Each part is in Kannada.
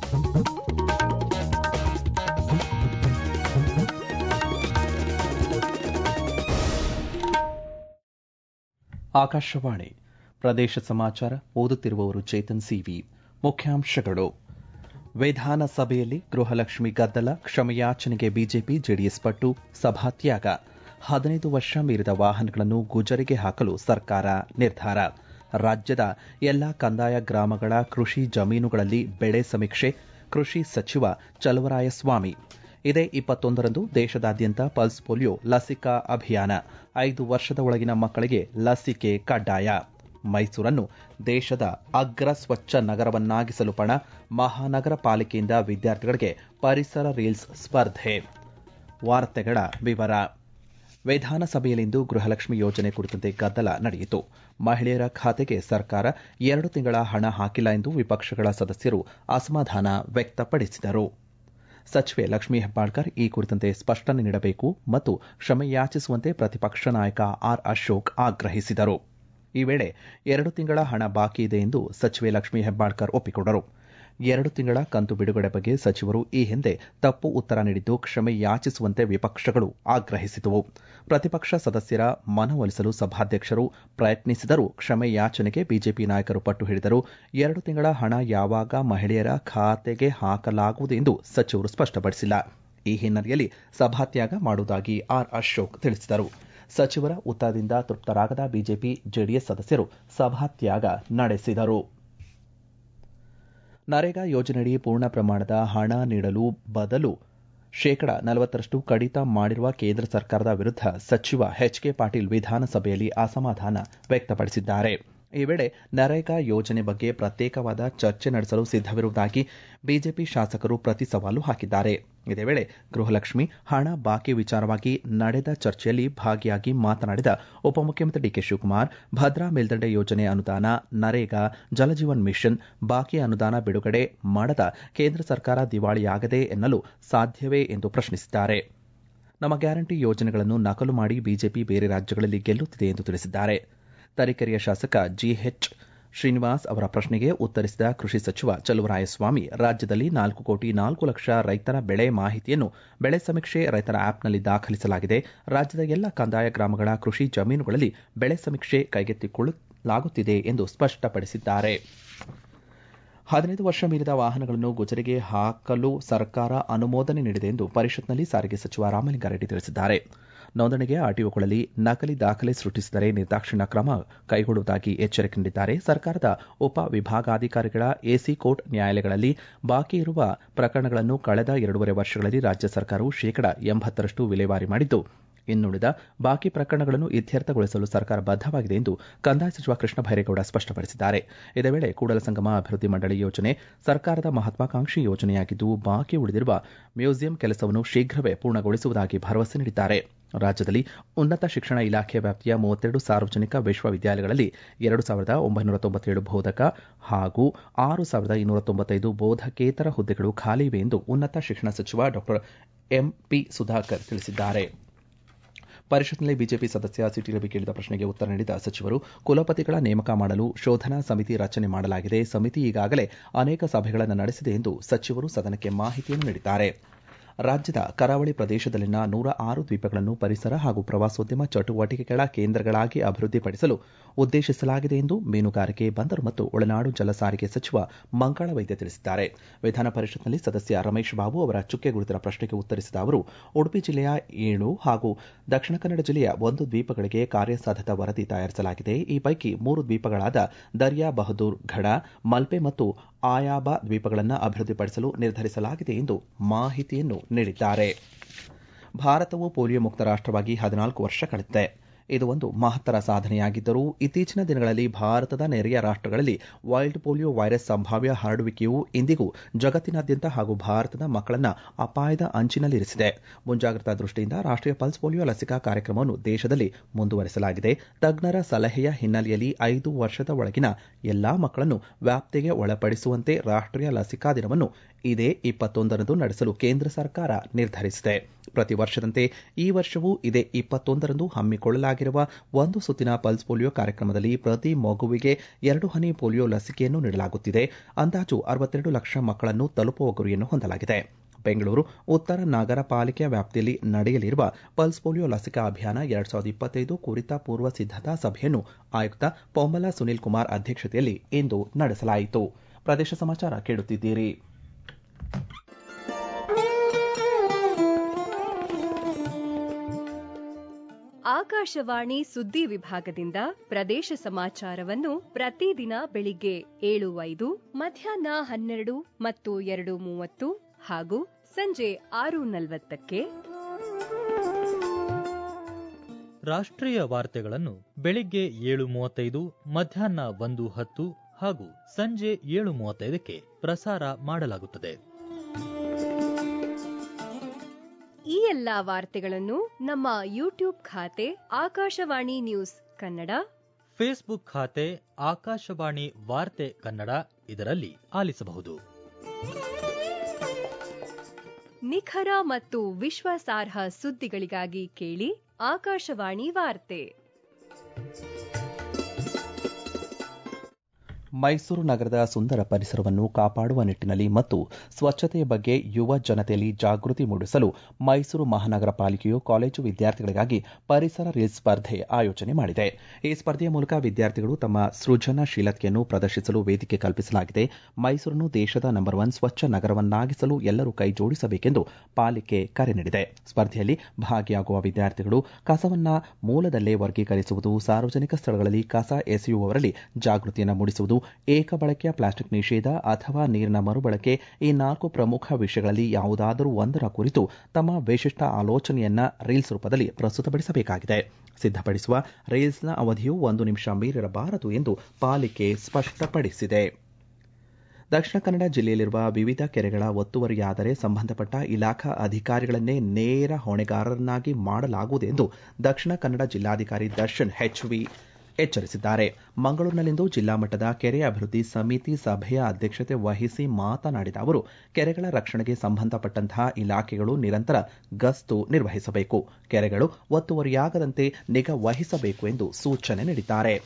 ಆಕಾಶವಾಣಿ ಪ್ರದೇಶ ಸಮಾಚಾರ ಓದುತ್ತಿರುವವರು ಚೇತನ್ ಸಿವಿ ಮುಖ್ಯಾಂಶಗಳು ವಿಧಾನಸಭೆಯಲ್ಲಿ ಗೃಹಲಕ್ಷ್ಮಿ ಗದ್ದಲ ಕ್ಷಮೆಯಾಚನೆಗೆ ಬಿಜೆಪಿ ಜೆಡಿಎಸ್ ಪಟ್ಟು ಸಭಾತ್ಯಾಗ ಹದಿನೈದು ವರ್ಷ ಮೀರಿದ ವಾಹನಗಳನ್ನು ಗುಜರಿಗೆ ಹಾಕಲು ಸರ್ಕಾರ ನಿರ್ಧಾರ ರಾಜ್ಯದ ಎಲ್ಲಾ ಕಂದಾಯ ಗ್ರಾಮಗಳ ಕೃಷಿ ಜಮೀನುಗಳಲ್ಲಿ ಬೆಳೆ ಸಮೀಕ್ಷೆ ಕೃಷಿ ಸಚಿವ ಚಲವರಾಯಸ್ವಾಮಿ ಇದೇ ಇಪ್ಪತ್ತೊಂದರಂದು ದೇಶದಾದ್ಯಂತ ಪಲ್ಸ್ ಪೋಲಿಯೋ ಲಸಿಕಾ ಅಭಿಯಾನ ಐದು ವರ್ಷದ ಒಳಗಿನ ಮಕ್ಕಳಿಗೆ ಲಸಿಕೆ ಕಡ್ಡಾಯ ಮೈಸೂರನ್ನು ದೇಶದ ಅಗ್ರ ಸ್ವಚ್ಛ ನಗರವನ್ನಾಗಿಸಲು ಪಣ ಮಹಾನಗರ ಪಾಲಿಕೆಯಿಂದ ವಿದ್ಯಾರ್ಥಿಗಳಿಗೆ ಪರಿಸರ ರೀಲ್ಸ್ ಸ್ಪರ್ಧೆ ವಾರ್ತೆಗಳ ವಿವರ ವಿಧಾನಸಭೆಯಲ್ಲಿಂದು ಗೃಹಲಕ್ಷ್ಮಿ ಯೋಜನೆ ಕುರಿತಂತೆ ಗದ್ದಲ ನಡೆಯಿತು ಮಹಿಳೆಯರ ಖಾತೆಗೆ ಸರ್ಕಾರ ಎರಡು ತಿಂಗಳ ಹಣ ಹಾಕಿಲ್ಲ ಎಂದು ವಿಪಕ್ಷಗಳ ಸದಸ್ಯರು ಅಸಮಾಧಾನ ವ್ಯಕ್ತಪಡಿಸಿದರು ಸಚಿವೆ ಲಕ್ಷ್ಮೀ ಹೆಬ್ಬಾಳ್ಕರ್ ಈ ಕುರಿತಂತೆ ಸ್ಪಷ್ಟನೆ ನೀಡಬೇಕು ಮತ್ತು ಕ್ಷಮೆಯಾಚಿಸುವಂತೆ ಪ್ರತಿಪಕ್ಷ ನಾಯಕ ಆರ್ ಅಶೋಕ್ ಆಗ್ರಹಿಸಿದರು ಈ ವೇಳೆ ಎರಡು ತಿಂಗಳ ಹಣ ಬಾಕಿ ಇದೆ ಎಂದು ಸಚಿವೆ ಲಕ್ಷ್ಮೀ ಹೆಬ್ಬಾಳ್ಕರ್ ಒಪ್ಪಿಕೊಂಡರು ಎರಡು ತಿಂಗಳ ಕಂತು ಬಿಡುಗಡೆ ಬಗ್ಗೆ ಸಚಿವರು ಈ ಹಿಂದೆ ತಪ್ಪು ಉತ್ತರ ನೀಡಿದ್ದು ಕ್ಷಮೆ ಯಾಚಿಸುವಂತೆ ವಿಪಕ್ಷಗಳು ಆಗ್ರಹಿಸಿದವು ಪ್ರತಿಪಕ್ಷ ಸದಸ್ಯರ ಮನವೊಲಿಸಲು ಸಭಾಧ್ಯಕ್ಷರು ಪ್ರಯತ್ನಿಸಿದರೂ ಕ್ಷಮೆ ಯಾಚನೆಗೆ ಬಿಜೆಪಿ ನಾಯಕರು ಪಟ್ಟು ಹಿಡಿದರು ಎರಡು ತಿಂಗಳ ಹಣ ಯಾವಾಗ ಮಹಿಳೆಯರ ಖಾತೆಗೆ ಹಾಕಲಾಗುವುದು ಎಂದು ಸಚಿವರು ಸ್ಪಷ್ಟಪಡಿಸಿಲ್ಲ ಈ ಹಿನ್ನೆಲೆಯಲ್ಲಿ ಸಭಾತ್ಯಾಗ ಮಾಡುವುದಾಗಿ ಆರ್ ಅಶೋಕ್ ತಿಳಿಸಿದರು ಸಚಿವರ ಉತ್ತರದಿಂದ ತೃಪ್ತರಾಗದ ಬಿಜೆಪಿ ಜೆಡಿಎಸ್ ಸದಸ್ಯರು ಸಭಾತ್ಯಾಗ ನಡೆಸಿದರು ನರೇಗಾ ಯೋಜನೆಯಡಿ ಪೂರ್ಣ ಪ್ರಮಾಣದ ಹಣ ನೀಡಲು ಬದಲು ಶೇಕಡ ನಲವತ್ತರಷ್ಟು ಕಡಿತ ಮಾಡಿರುವ ಕೇಂದ್ರ ಸರ್ಕಾರದ ವಿರುದ್ಧ ಸಚಿವ ಎಚ್ ಕೆ ಪಾಟೀಲ್ ವಿಧಾನಸಭೆಯಲ್ಲಿ ಅಸಮಾಧಾನ ವ್ಯಕ್ತಪಡಿಸಿದ್ದಾರೆ ಈ ವೇಳೆ ನರೇಗಾ ಯೋಜನೆ ಬಗ್ಗೆ ಪ್ರತ್ಯೇಕವಾದ ಚರ್ಚೆ ನಡೆಸಲು ಸಿದ್ದವಿರುವುದಾಗಿ ಬಿಜೆಪಿ ಶಾಸಕರು ಪ್ರತಿ ಸವಾಲು ಹಾಕಿದ್ದಾರೆ ಇದೇ ವೇಳೆ ಗೃಹಲಕ್ಷ್ಮಿ ಹಣ ಬಾಕಿ ವಿಚಾರವಾಗಿ ನಡೆದ ಚರ್ಚೆಯಲ್ಲಿ ಭಾಗಿಯಾಗಿ ಮಾತನಾಡಿದ ಉಪಮುಖ್ಯಮಂತ್ರಿ ಡಿಕೆ ಶಿವಕುಮಾರ್ ಭದ್ರಾ ಮೇಲ್ದಂಡೆ ಯೋಜನೆ ಅನುದಾನ ನರೇಗಾ ಜಲಜೀವನ್ ಮಿಷನ್ ಬಾಕಿ ಅನುದಾನ ಬಿಡುಗಡೆ ಮಾಡದ ಕೇಂದ್ರ ಸರ್ಕಾರ ದಿವಾಳಿಯಾಗದೆ ಎನ್ನಲು ಸಾಧ್ಯವೇ ಎಂದು ಪ್ರಶ್ನಿಸಿದ್ದಾರೆ ನಮ್ಮ ಗ್ಯಾರಂಟಿ ಯೋಜನೆಗಳನ್ನು ನಕಲು ಮಾಡಿ ಬಿಜೆಪಿ ಬೇರೆ ರಾಜ್ಯಗಳಲ್ಲಿ ಗೆಲ್ಲುತ್ತಿದೆ ಎಂದು ತಿಳಿಸಿದ್ದಾರೆ ತರೀಕೆರೆಯ ಶಾಸಕ ಜಿಎಚ್ ಶ್ರೀನಿವಾಸ್ ಅವರ ಪ್ರಶ್ನೆಗೆ ಉತ್ತರಿಸಿದ ಕೃಷಿ ಸಚಿವ ಚಲುವರಾಯಸ್ವಾಮಿ ರಾಜ್ಯದಲ್ಲಿ ನಾಲ್ಕು ಕೋಟಿ ನಾಲ್ಕು ಲಕ್ಷ ರೈತರ ಬೆಳೆ ಮಾಹಿತಿಯನ್ನು ಬೆಳೆ ಸಮೀಕ್ಷೆ ರೈತರ ಆಪ್ನಲ್ಲಿ ದಾಖಲಿಸಲಾಗಿದೆ ರಾಜ್ಯದ ಎಲ್ಲ ಕಂದಾಯ ಗ್ರಾಮಗಳ ಕೃಷಿ ಜಮೀನುಗಳಲ್ಲಿ ಬೆಳೆ ಸಮೀಕ್ಷೆ ಕೈಗೆತ್ತಿಕೊಳ್ಳಲಾಗುತ್ತಿದೆ ಎಂದು ಸ್ಪಷ್ಟಪಡಿಸಿದ್ದಾರೆ ಹದಿನೈದು ವರ್ಷ ಮೀರಿದ ವಾಹನಗಳನ್ನು ಗುಜರಿಗೆ ಹಾಕಲು ಸರ್ಕಾರ ಅನುಮೋದನೆ ನೀಡಿದೆ ಎಂದು ಪರಿಷತ್ನಲ್ಲಿ ಸಾರಿಗೆ ಸಚಿವ ರಾಮಲಿಂಗಾರೆಡ್ಡಿ ತಿಳಿಸಿದ್ದಾರೆ ನೋಂದಣಿಗೆ ಆರ್ಟಿಒಗಳಲ್ಲಿ ನಕಲಿ ದಾಖಲೆ ಸೃಷ್ಟಿಸಿದರೆ ನಿರ್ದಾಕ್ಷಿಣ್ಯ ಕ್ರಮ ಕೈಗೊಳ್ಳುವುದಾಗಿ ಎಚ್ಚರಿಕೆ ನೀಡಿದ್ದಾರೆ ಸರ್ಕಾರದ ಉಪ ವಿಭಾಗಾಧಿಕಾರಿಗಳ ಎಸಿ ಕೋರ್ಟ್ ನ್ಯಾಯಾಲಯಗಳಲ್ಲಿ ಬಾಕಿ ಇರುವ ಪ್ರಕರಣಗಳನ್ನು ಕಳೆದ ಎರಡೂವರೆ ವರ್ಷಗಳಲ್ಲಿ ರಾಜ್ಯ ಸರ್ಕಾರವು ಶೇಕಡ ಎಂಬತ್ತರಷ್ಟು ವಿಲೇವಾರಿ ಮಾಡಿದ್ದು ಇನ್ನುಳಿದ ಬಾಕಿ ಪ್ರಕರಣಗಳನ್ನು ಇತ್ಯರ್ಥಗೊಳಿಸಲು ಸರ್ಕಾರ ಬದ್ದವಾಗಿದೆ ಎಂದು ಕಂದಾಯ ಸಚಿವ ಕೃಷ್ಣ ಭೈರೇಗೌಡ ಸ್ಪಷ್ಟಪಡಿಸಿದ್ದಾರೆ ಇದೇ ವೇಳೆ ಕೂಡಲ ಸಂಗಮ ಅಭಿವೃದ್ಧಿ ಮಂಡಳಿ ಯೋಜನೆ ಸರ್ಕಾರದ ಮಹತ್ವಾಕಾಂಕ್ಷಿ ಯೋಜನೆಯಾಗಿದ್ದು ಬಾಕಿ ಉಳಿದಿರುವ ಮ್ಯೂಸಿಯಂ ಕೆಲಸವನ್ನು ಶೀಘ್ರವೇ ಪೂರ್ಣಗೊಳಿಸುವುದಾಗಿ ಭರವಸೆ ನೀಡಿದ್ದಾರೆ ರಾಜ್ಯದಲ್ಲಿ ಉನ್ನತ ಶಿಕ್ಷಣ ಇಲಾಖೆ ವ್ಯಾಪ್ತಿಯ ಮೂವತ್ತೆರಡು ಸಾರ್ವಜನಿಕ ವಿಶ್ವವಿದ್ಯಾಲಯಗಳಲ್ಲಿ ಎರಡು ಸಾವಿರದ ಒಂಬೈನೂರ ತೊಂಬತ್ತೇಳು ಬೋಧಕ ಹಾಗೂ ಆರು ಸಾವಿರದ ಇನ್ನೂರ ತೊಂಬತ್ತೈದು ಬೋಧಕೇತರ ಹುದ್ದೆಗಳು ಖಾಲಿ ಇವೆ ಎಂದು ಉನ್ನತ ಶಿಕ್ಷಣ ಸಚಿವ ಡಾ ಎಂಪಿ ಸುಧಾಕರ್ ತಿಳಿಸಿದ್ದಾರೆ ಪರಿಷತ್ನಲ್ಲಿ ಬಿಜೆಪಿ ಸದಸ್ಯ ಸಿಟಿ ರವಿ ಕೇಳಿದ ಪ್ರಶ್ನೆಗೆ ಉತ್ತರ ನೀಡಿದ ಸಚಿವರು ಕುಲಪತಿಗಳ ನೇಮಕ ಮಾಡಲು ಶೋಧನಾ ಸಮಿತಿ ರಚನೆ ಮಾಡಲಾಗಿದೆ ಸಮಿತಿ ಈಗಾಗಲೇ ಅನೇಕ ಸಭೆಗಳನ್ನು ನಡೆಸಿದೆ ಎಂದು ಸಚಿವರು ಸದನಕ್ಕೆ ಮಾಹಿತಿಯನ್ನು ನೀಡಿದ್ದಾರೆ ರಾಜ್ಯದ ಕರಾವಳಿ ಪ್ರದೇಶದಲ್ಲಿನ ನೂರ ಆರು ದ್ವೀಪಗಳನ್ನು ಪರಿಸರ ಹಾಗೂ ಪ್ರವಾಸೋದ್ಯಮ ಚಟುವಟಿಕೆಗಳ ಕೇಂದ್ರಗಳಾಗಿ ಅಭಿವೃದ್ಧಿಪಡಿಸಲು ಉದ್ದೇಶಿಸಲಾಗಿದೆ ಎಂದು ಮೀನುಗಾರಿಕೆ ಬಂದರು ಮತ್ತು ಒಳನಾಡು ಜಲ ಸಾರಿಗೆ ಸಚಿವ ಮಂಗಳ ವೈದ್ಯ ತಿಳಿಸಿದ್ದಾರೆ ವಿಧಾನ ಪರಿಷತ್ನಲ್ಲಿ ಸದಸ್ಯ ರಮೇಶ್ ಬಾಬು ಅವರ ಚುಕ್ಕೆ ಗುರುತಿನ ಪ್ರಶ್ನೆಗೆ ಉತ್ತರಿಸಿದ ಅವರು ಉಡುಪಿ ಜಿಲ್ಲೆಯ ಏಳು ಹಾಗೂ ದಕ್ಷಿಣ ಕನ್ನಡ ಜಿಲ್ಲೆಯ ಒಂದು ದ್ವೀಪಗಳಿಗೆ ಕಾರ್ಯಸಾಧ್ಯತಾ ವರದಿ ತಯಾರಿಸಲಾಗಿದೆ ಈ ಪೈಕಿ ಮೂರು ದ್ವೀಪಗಳಾದ ದರ್ಯಾ ಬಹದ್ದೂರ್ ಘಡ ಮಲ್ಪೆ ಮತ್ತು ಆಯಾಬ ದ್ವೀಪಗಳನ್ನು ಅಭಿವೃದ್ಧಿಪಡಿಸಲು ನಿರ್ಧರಿಸಲಾಗಿದೆ ಎಂದು ಮಾಹಿತಿಯನ್ನು ನೀಡಿದ್ದಾರೆ ಭಾರತವು ಪೋಲಿಯೋ ಮುಕ್ತ ರಾಷ್ಟವಾಗಿ ಹದಿನಾಲ್ಕು ವರ್ಷ ಕಳೆದಿದೆ ಇದು ಒಂದು ಮಹತ್ತರ ಸಾಧನೆಯಾಗಿದ್ದರೂ ಇತ್ತೀಚಿನ ದಿನಗಳಲ್ಲಿ ಭಾರತದ ನೆರೆಯ ರಾಷ್ಟಗಳಲ್ಲಿ ವೈಲ್ಡ್ ಪೋಲಿಯೋ ವೈರಸ್ ಸಂಭಾವ್ಯ ಹರಡುವಿಕೆಯು ಇಂದಿಗೂ ಜಗತ್ತಿನಾದ್ಯಂತ ಹಾಗೂ ಭಾರತದ ಮಕ್ಕಳನ್ನ ಅಪಾಯದ ಅಂಚಿನಲ್ಲಿರಿಸಿದೆ ಮುಂಜಾಗ್ರತಾ ದೃಷ್ಟಿಯಿಂದ ರಾಷ್ಟೀಯ ಪಲ್ಸ್ ಪೋಲಿಯೋ ಲಸಿಕಾ ಕಾರ್ಯಕ್ರಮವನ್ನು ದೇಶದಲ್ಲಿ ಮುಂದುವರೆಸಲಾಗಿದೆ ತಜ್ಞರ ಸಲಹೆಯ ಹಿನ್ನೆಲೆಯಲ್ಲಿ ಐದು ವರ್ಷದ ಒಳಗಿನ ಎಲ್ಲಾ ಮಕ್ಕಳನ್ನು ವ್ಯಾಪ್ತಿಗೆ ಒಳಪಡಿಸುವಂತೆ ರಾಷ್ಟೀಯ ಲಸಿಕಾ ದಿನವನ್ನು ಇದೇ ಇಪ್ಪತ್ತೊಂದರಂದು ನಡೆಸಲು ಕೇಂದ್ರ ಸರ್ಕಾರ ನಿರ್ಧರಿಸಿದೆ ಪ್ರತಿ ವರ್ಷದಂತೆ ಈ ವರ್ಷವೂ ಇದೇ ಇಪ್ಪತ್ತೊಂದರಂದು ಹಮ್ಮಿಕೊಳ್ಳಲಾಗಿದೆ ನಡೆಸಲಾಗಿರುವ ಒಂದು ಸುತ್ತಿನ ಪಲ್ಸ್ ಪೋಲಿಯೋ ಕಾರ್ಯಕ್ರಮದಲ್ಲಿ ಪ್ರತಿ ಮಗುವಿಗೆ ಎರಡು ಹನಿ ಪೋಲಿಯೋ ಲಸಿಕೆಯನ್ನು ನೀಡಲಾಗುತ್ತಿದೆ ಅಂದಾಜು ಅರವತ್ತೆರಡು ಲಕ್ಷ ಮಕ್ಕಳನ್ನು ತಲುಪುವ ಗುರಿಯನ್ನು ಹೊಂದಲಾಗಿದೆ ಬೆಂಗಳೂರು ಉತ್ತರ ನಗರ ಪಾಲಿಕೆ ವ್ಯಾಪ್ತಿಯಲ್ಲಿ ನಡೆಯಲಿರುವ ಪಲ್ಸ್ ಪೋಲಿಯೋ ಲಸಿಕಾ ಅಭಿಯಾನ ಎರಡ್ ಸಾವಿರದ ಇಪ್ಪತ್ತೈದು ಕುರಿತ ಪೂರ್ವ ಸಿದ್ದತಾ ಸಭೆಯನ್ನು ಆಯುಕ್ತ ಪೊಮ್ಮಲ ಸುನೀಲ್ ಕುಮಾರ್ ಅಧ್ಯಕ್ಷತೆಯಲ್ಲಿ ಇಂದು ನಡೆಸಲಾಯಿತು ಪ್ರದೇಶ ಸಮಾಚಾರ ಕೇಳುತ್ತಿದ್ದೀರಿ ಆಕಾಶವಾಣಿ ಸುದ್ದಿ ವಿಭಾಗದಿಂದ ಪ್ರದೇಶ ಸಮಾಚಾರವನ್ನು ಪ್ರತಿದಿನ ಬೆಳಿಗ್ಗೆ ಏಳು ಐದು ಮಧ್ಯಾಹ್ನ ಹನ್ನೆರಡು ಮತ್ತು ಎರಡು ಮೂವತ್ತು ಹಾಗೂ ಸಂಜೆ ಆರು ನಲವತ್ತಕ್ಕೆ ರಾಷ್ಟ್ರೀಯ ವಾರ್ತೆಗಳನ್ನು ಬೆಳಿಗ್ಗೆ ಏಳು ಮೂವತ್ತೈದು ಮಧ್ಯಾಹ್ನ ಒಂದು ಹತ್ತು ಹಾಗೂ ಸಂಜೆ ಏಳು ಮೂವತ್ತೈದಕ್ಕೆ ಪ್ರಸಾರ ಮಾಡಲಾಗುತ್ತದೆ ಈ ಎಲ್ಲಾ ವಾರ್ತೆಗಳನ್ನು ನಮ್ಮ ಯೂಟ್ಯೂಬ್ ಖಾತೆ ಆಕಾಶವಾಣಿ ನ್ಯೂಸ್ ಕನ್ನಡ ಫೇಸ್ಬುಕ್ ಖಾತೆ ಆಕಾಶವಾಣಿ ವಾರ್ತೆ ಕನ್ನಡ ಇದರಲ್ಲಿ ಆಲಿಸಬಹುದು ನಿಖರ ಮತ್ತು ವಿಶ್ವಾಸಾರ್ಹ ಸುದ್ದಿಗಳಿಗಾಗಿ ಕೇಳಿ ಆಕಾಶವಾಣಿ ವಾರ್ತೆ ಮೈಸೂರು ನಗರದ ಸುಂದರ ಪರಿಸರವನ್ನು ಕಾಪಾಡುವ ನಿಟ್ಟಿನಲ್ಲಿ ಮತ್ತು ಸ್ವಚ್ಛತೆಯ ಬಗ್ಗೆ ಯುವ ಜನತೆಯಲ್ಲಿ ಜಾಗೃತಿ ಮೂಡಿಸಲು ಮೈಸೂರು ಮಹಾನಗರ ಪಾಲಿಕೆಯು ಕಾಲೇಜು ವಿದ್ಯಾರ್ಥಿಗಳಿಗಾಗಿ ಪರಿಸರ ರೀಲ್ಸ್ ಸ್ಪರ್ಧೆ ಆಯೋಜನೆ ಮಾಡಿದೆ ಈ ಸ್ಪರ್ಧೆಯ ಮೂಲಕ ವಿದ್ಯಾರ್ಥಿಗಳು ತಮ್ಮ ಸೃಜನಶೀಲತೆಯನ್ನು ಪ್ರದರ್ಶಿಸಲು ವೇದಿಕೆ ಕಲ್ಪಿಸಲಾಗಿದೆ ಮೈಸೂರನ್ನು ದೇಶದ ನಂಬರ್ ಒನ್ ಸ್ವಚ್ಛ ನಗರವನ್ನಾಗಿಸಲು ಎಲ್ಲರೂ ಕೈ ಜೋಡಿಸಬೇಕೆಂದು ಪಾಲಿಕೆ ಕರೆ ನೀಡಿದೆ ಸ್ಪರ್ಧೆಯಲ್ಲಿ ಭಾಗಿಯಾಗುವ ವಿದ್ಯಾರ್ಥಿಗಳು ಕಸವನ್ನ ಮೂಲದಲ್ಲೇ ವರ್ಗೀಕರಿಸುವುದು ಸಾರ್ವಜನಿಕ ಸ್ಥಳಗಳಲ್ಲಿ ಕಸ ಎಸೆಯುವವರಲ್ಲಿ ಜಾಗೃತಿಯನ್ನು ಮೂಡಿಸುವುದು ಏಕ ಬಳಕೆಯ ಪ್ಲಾಸ್ಟಿಕ್ ನಿಷೇಧ ಅಥವಾ ನೀರಿನ ಮರುಬಳಕೆ ಈ ನಾಲ್ಕು ಪ್ರಮುಖ ವಿಷಯಗಳಲ್ಲಿ ಯಾವುದಾದರೂ ಒಂದರ ಕುರಿತು ತಮ್ಮ ವಿಶಿಷ್ಟ ಆಲೋಚನೆಯನ್ನ ರೀಲ್ಸ್ ರೂಪದಲ್ಲಿ ಪ್ರಸ್ತುತಪಡಿಸಬೇಕಾಗಿದೆ ಸಿದ್ಧಪಡಿಸುವ ರೀಲ್ಸ್ನ ಅವಧಿಯು ಒಂದು ನಿಮಿಷ ಮೀರಿರಬಾರದು ಎಂದು ಪಾಲಿಕೆ ಸ್ಪಷ್ಟಪಡಿಸಿದೆ ದಕ್ಷಿಣ ಕನ್ನಡ ಜಿಲ್ಲೆಯಲ್ಲಿರುವ ವಿವಿಧ ಕೆರೆಗಳ ಒತ್ತುವರಿಯಾದರೆ ಸಂಬಂಧಪಟ್ಟ ಇಲಾಖಾ ಅಧಿಕಾರಿಗಳನ್ನೇ ನೇರ ಹೊಣೆಗಾರರನ್ನಾಗಿ ಮಾಡಲಾಗುವುದು ಎಂದು ದಕ್ಷಿಣ ಕನ್ನಡ ಜಿಲ್ಲಾಧಿಕಾರಿ ದರ್ಶನ್ ಹೆಚ್ವಿ ಎಚ್ಚರಿಸಿದ್ದಾರೆ ಮಂಗಳೂರಿನಲ್ಲಿಂದು ಜಿಲ್ಲಾ ಮಟ್ಟದ ಕೆರೆ ಅಭಿವೃದ್ಧಿ ಸಮಿತಿ ಸಭೆಯ ಅಧ್ಯಕ್ಷತೆ ವಹಿಸಿ ಮಾತನಾಡಿದ ಅವರು ಕೆರೆಗಳ ರಕ್ಷಣೆಗೆ ಸಂಬಂಧಪಟ್ಟಂತಹ ಇಲಾಖೆಗಳು ನಿರಂತರ ಗಸ್ತು ನಿರ್ವಹಿಸಬೇಕು ಕೆರೆಗಳು ಒತ್ತುವರಿಯಾಗದಂತೆ ನಿಗಾ ವಹಿಸಬೇಕು ಎಂದು ಸೂಚನೆ ನೀಡಿದ್ದಾರೆ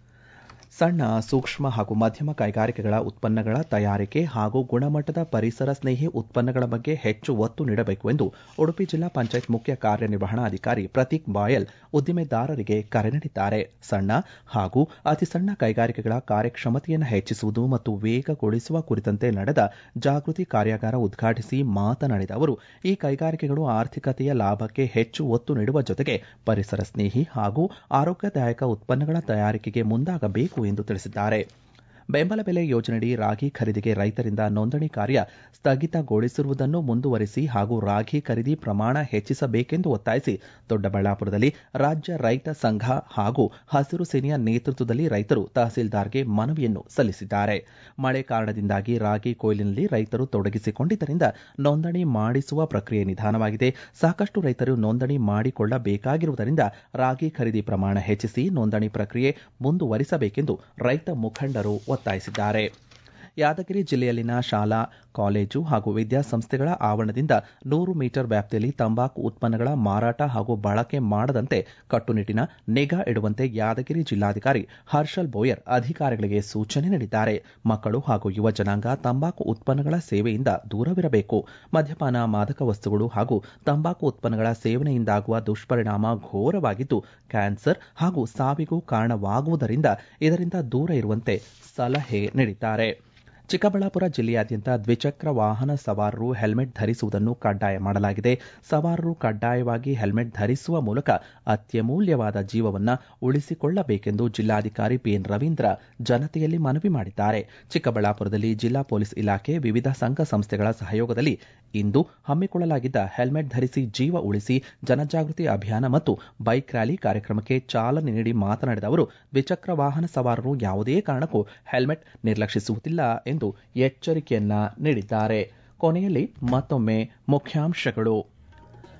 ಸಣ್ಣ ಸೂಕ್ಷ್ಮ ಹಾಗೂ ಮಧ್ಯಮ ಕೈಗಾರಿಕೆಗಳ ಉತ್ಪನ್ನಗಳ ತಯಾರಿಕೆ ಹಾಗೂ ಗುಣಮಟ್ಟದ ಪರಿಸರ ಸ್ನೇಹಿ ಉತ್ಪನ್ನಗಳ ಬಗ್ಗೆ ಹೆಚ್ಚು ಒತ್ತು ನೀಡಬೇಕು ಎಂದು ಉಡುಪಿ ಜಿಲ್ಲಾ ಪಂಚಾಯತ್ ಮುಖ್ಯ ಕಾರ್ಯನಿರ್ವಹಣಾಧಿಕಾರಿ ಪ್ರತೀಕ್ ಬಾಯಲ್ ಉದ್ದಿಮೆದಾರರಿಗೆ ಕರೆ ನೀಡಿದ್ದಾರೆ ಸಣ್ಣ ಹಾಗೂ ಅತಿ ಸಣ್ಣ ಕೈಗಾರಿಕೆಗಳ ಕಾರ್ಯಕ್ಷಮತೆಯನ್ನು ಹೆಚ್ಚಿಸುವುದು ಮತ್ತು ವೇಗಗೊಳಿಸುವ ಕುರಿತಂತೆ ನಡೆದ ಜಾಗೃತಿ ಕಾರ್ಯಾಗಾರ ಉದ್ಘಾಟಿಸಿ ಮಾತನಾಡಿದ ಅವರು ಈ ಕೈಗಾರಿಕೆಗಳು ಆರ್ಥಿಕತೆಯ ಲಾಭಕ್ಕೆ ಹೆಚ್ಚು ಒತ್ತು ನೀಡುವ ಜೊತೆಗೆ ಪರಿಸರ ಸ್ನೇಹಿ ಹಾಗೂ ಆರೋಗ್ಯದಾಯಕ ಉತ್ಪನ್ನಗಳ ತಯಾರಿಕೆಗೆ ಮುಂದಾಗಬೇಕು ಎಂದು ತಿಳಿಸಿದ್ದಾರೆ ಬೆಂಬಲ ಬೆಲೆ ಯೋಜನೆಯಡಿ ರಾಗಿ ಖರೀದಿಗೆ ರೈತರಿಂದ ನೋಂದಣಿ ಕಾರ್ಯ ಸ್ಥಗಿತಗೊಳಿಸಿರುವುದನ್ನು ಮುಂದುವರಿಸಿ ಹಾಗೂ ರಾಗಿ ಖರೀದಿ ಪ್ರಮಾಣ ಹೆಚ್ಚಿಸಬೇಕೆಂದು ಒತ್ತಾಯಿಸಿ ದೊಡ್ಡಬಳ್ಳಾಪುರದಲ್ಲಿ ರಾಜ್ಯ ರೈತ ಸಂಘ ಹಾಗೂ ಹಸಿರು ಸೇನೆಯ ನೇತೃತ್ವದಲ್ಲಿ ರೈತರು ತಹಸೀಲ್ದಾರ್ಗೆ ಮನವಿಯನ್ನು ಸಲ್ಲಿಸಿದ್ದಾರೆ ಮಳೆ ಕಾರಣದಿಂದಾಗಿ ರಾಗಿ ಕೊಯ್ಲಿನಲ್ಲಿ ರೈತರು ತೊಡಗಿಸಿಕೊಂಡಿದ್ದರಿಂದ ನೋಂದಣಿ ಮಾಡಿಸುವ ಪ್ರಕ್ರಿಯೆ ನಿಧಾನವಾಗಿದೆ ಸಾಕಷ್ಟು ರೈತರು ನೋಂದಣಿ ಮಾಡಿಕೊಳ್ಳಬೇಕಾಗಿರುವುದರಿಂದ ರಾಗಿ ಖರೀದಿ ಪ್ರಮಾಣ ಹೆಚ್ಚಿಸಿ ನೋಂದಣಿ ಪ್ರಕ್ರಿಯೆ ಮುಂದುವರಿಸಬೇಕೆಂದು ರೈತ ಮುಖಂಡರು ಒತ್ತಾಯಿಸಿದ್ದಾರೆ ಯಾದಗಿರಿ ಜಿಲ್ಲೆಯಲ್ಲಿನ ಶಾಲಾ ಕಾಲೇಜು ಹಾಗೂ ವಿದ್ಯಾಸಂಸ್ಥೆಗಳ ಆವರಣದಿಂದ ನೂರು ಮೀಟರ್ ವ್ಯಾಪ್ತಿಯಲ್ಲಿ ತಂಬಾಕು ಉತ್ಪನ್ನಗಳ ಮಾರಾಟ ಹಾಗೂ ಬಳಕೆ ಮಾಡದಂತೆ ಕಟ್ಟುನಿಟ್ಟಿನ ನಿಗಾ ಇಡುವಂತೆ ಯಾದಗಿರಿ ಜಿಲ್ಲಾಧಿಕಾರಿ ಹರ್ಷಲ್ ಬೋಯರ್ ಅಧಿಕಾರಿಗಳಿಗೆ ಸೂಚನೆ ನೀಡಿದ್ದಾರೆ ಮಕ್ಕಳು ಹಾಗೂ ಯುವ ಜನಾಂಗ ತಂಬಾಕು ಉತ್ಪನ್ನಗಳ ಸೇವೆಯಿಂದ ದೂರವಿರಬೇಕು ಮದ್ಯಪಾನ ಮಾದಕ ವಸ್ತುಗಳು ಹಾಗೂ ತಂಬಾಕು ಉತ್ಪನ್ನಗಳ ಸೇವನೆಯಿಂದಾಗುವ ದುಷ್ಪರಿಣಾಮ ಘೋರವಾಗಿದ್ದು ಕ್ಯಾನ್ಸರ್ ಹಾಗೂ ಸಾವಿಗೂ ಕಾರಣವಾಗುವುದರಿಂದ ಇದರಿಂದ ದೂರ ಇರುವಂತೆ ಸಲಹೆ ನೀಡಿದ್ದಾರೆ ಚಿಕ್ಕಬಳ್ಳಾಪುರ ಜಿಲ್ಲೆಯಾದ್ಯಂತ ದ್ವಿಚಕ್ರ ವಾಹನ ಸವಾರರು ಹೆಲ್ಮೆಟ್ ಧರಿಸುವುದನ್ನು ಕಡ್ಡಾಯ ಮಾಡಲಾಗಿದೆ ಸವಾರರು ಕಡ್ಡಾಯವಾಗಿ ಹೆಲ್ಮೆಟ್ ಧರಿಸುವ ಮೂಲಕ ಅತ್ಯಮೂಲ್ಯವಾದ ಜೀವವನ್ನ ಉಳಿಸಿಕೊಳ್ಳಬೇಕೆಂದು ಜಿಲ್ಲಾಧಿಕಾರಿ ಪಿಎನ್ ರವೀಂದ್ರ ಜನತೆಯಲ್ಲಿ ಮನವಿ ಮಾಡಿದ್ದಾರೆ ಚಿಕ್ಕಬಳ್ಳಾಪುರದಲ್ಲಿ ಜಿಲ್ಲಾ ಪೊಲೀಸ್ ಇಲಾಖೆ ವಿವಿಧ ಸಂಘ ಸಂಸ್ಥೆಗಳ ಸಹಯೋಗದಲ್ಲಿ ಇಂದು ಹಮ್ಮಿಕೊಳ್ಳಲಾಗಿದ್ದ ಹೆಲ್ಮೆಟ್ ಧರಿಸಿ ಜೀವ ಉಳಿಸಿ ಜನಜಾಗೃತಿ ಅಭಿಯಾನ ಮತ್ತು ಬೈಕ್ ರ್ಯಾಲಿ ಕಾರ್ಯಕ್ರಮಕ್ಕೆ ಚಾಲನೆ ನೀಡಿ ಮಾತನಾಡಿದ ಅವರು ದ್ವಿಚಕ್ರ ವಾಹನ ಸವಾರರು ಯಾವುದೇ ಕಾರಣಕ್ಕೂ ಹೆಲ್ಮೆಟ್ ನಿರ್ಲಕ್ಷಿಸುವುದಿಲ್ಲ ಎಂದು ಎಚ್ಚರಿಕೆಯನ್ನ ನೀಡಿದ್ದಾರೆ ಕೊನೆಯಲ್ಲಿ ಮತ್ತೊಮ್ಮೆ ಮುಖ್ಯಾಂಶಗಳು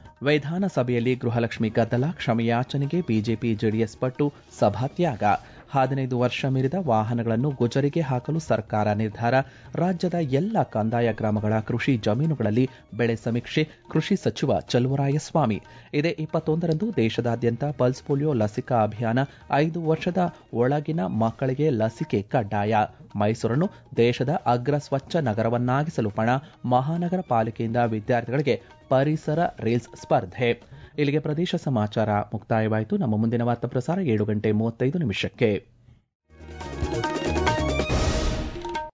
ವಿಧಾನಸಭೆಯಲ್ಲಿ ಗೃಹಲಕ್ಷ್ಮಿ ಗದ್ದಲ ಕ್ಷಮೆಯಾಚನೆಗೆ ಬಿಜೆಪಿ ಜೆಡಿಎಸ್ ಪಟ್ಟು ಸಭಾತ್ಯಾಗ ಹದಿನೈದು ವರ್ಷ ಮೀರಿದ ವಾಹನಗಳನ್ನು ಗುಜರಿಗೆ ಹಾಕಲು ಸರ್ಕಾರ ನಿರ್ಧಾರ ರಾಜ್ಯದ ಎಲ್ಲ ಕಂದಾಯ ಗ್ರಾಮಗಳ ಕೃಷಿ ಜಮೀನುಗಳಲ್ಲಿ ಬೆಳೆ ಸಮೀಕ್ಷೆ ಕೃಷಿ ಸಚಿವ ಚಲುವರಾಯಸ್ವಾಮಿ ಇದೇ ಇಪ್ಪತ್ತೊಂದರಂದು ದೇಶದಾದ್ಯಂತ ಪಲ್ಸ್ ಪೋಲಿಯೋ ಲಸಿಕಾ ಅಭಿಯಾನ ಐದು ವರ್ಷದ ಒಳಗಿನ ಮಕ್ಕಳಿಗೆ ಲಸಿಕೆ ಕಡ್ಡಾಯ ಮೈಸೂರನ್ನು ದೇಶದ ಅಗ್ರ ಸ್ವಚ್ಛ ನಗರವನ್ನಾಗಿಸಲು ಪಣ ಮಹಾನಗರ ಪಾಲಿಕೆಯಿಂದ ವಿದ್ಯಾರ್ಥಿಗಳಿಗೆ ಪರಿಸರ ರೀಲ್ಸ್ ಸ್ಪರ್ಧೆ ಇಲ್ಲಿಗೆ ಪ್ರದೇಶ ಸಮಾಚಾರ ಮುಕ್ತಾಯವಾಯಿತು ನಮ್ಮ ಮುಂದಿನ ವಾರ್ತಾ ಪ್ರಸಾರ ಏಳು ಗಂಟೆ ಮೂವತ್ತೈದು ನಿಮಿಷಕ್ಕೆ